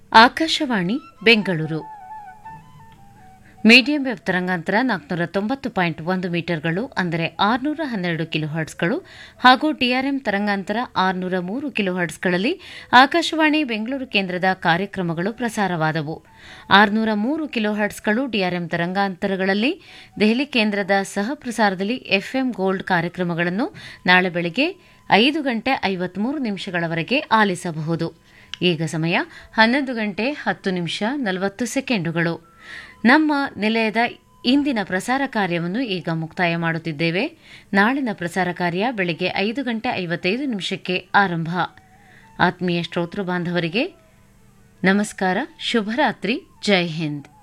Akashvani Bengaluru medium wave ತರಂಗಾಂತರ ನಾಲ್ಕುನೂರ ತೊಂಬತ್ತು ಪಾಯಿಂಟ್ ಒಂದು ಮೀಟರ್ಗಳು ಅಂದರೆ ಆರುನೂರ ಹನ್ನೆರಡು ಕಿಲೋ ಹರ್ಟ್ಸ್ಗಳು ಹಾಗೂ ಡಿಆರ್ಎಂ ತರಂಗಾಂತರ ಆರುನೂರ ಮೂರು ಕಿಲೋ ಹರ್ಟ್ಸ್ಗಳಲ್ಲಿ ಆಕಾಶವಾಣಿ ಬೆಂಗಳೂರು ಕೇಂದ್ರದ ಕಾರ್ಯಕ್ರಮಗಳು ಪ್ರಸಾರವಾದವು ಆರುನೂರ ಮೂರು ಕಿಲೋ ಹರ್ಟ್ಸ್ಗಳು ಡಿಆರ್ಎಂ ತರಂಗಾಂತರಗಳಲ್ಲಿ ದೆಹಲಿ ಕೇಂದ್ರದ ಸಹ ಪ್ರಸಾರದಲ್ಲಿ ಎಫ್ಎಂ ಗೋಲ್ಡ್ ಕಾರ್ಯಕ್ರಮಗಳನ್ನು ನಾಳೆ ಬೆಳಗ್ಗೆ ಐದು ಗಂಟೆ ಐವತ್ಮೂರು ನಿಮಿಷಗಳವರೆಗೆ ಆಲಿಸಬಹುದು ಈಗ ಸಮಯ ಹನ್ನೊಂದು ಗಂಟೆ ಹತ್ತು ನಿಮಿಷ ನಲವತ್ತು ಸೆಕೆಂಡುಗಳು ನಮ್ಮ ನಿಲಯದ ಇಂದಿನ ಪ್ರಸಾರ ಕಾರ್ಯವನ್ನು ಈಗ ಮುಕ್ತಾಯ ಮಾಡುತ್ತಿದ್ದೇವೆ ನಾಳಿನ ಪ್ರಸಾರ ಕಾರ್ಯ ಬೆಳಗ್ಗೆ ಐದು ಗಂಟೆ ಐವತ್ತೈದು ನಿಮಿಷಕ್ಕೆ ಆರಂಭ ಆತ್ಮೀಯ ಶ್ರೋತೃ ಬಾಂಧವರಿಗೆ ನಮಸ್ಕಾರ ಶುಭರಾತ್ರಿ ಜೈ ಹಿಂದ್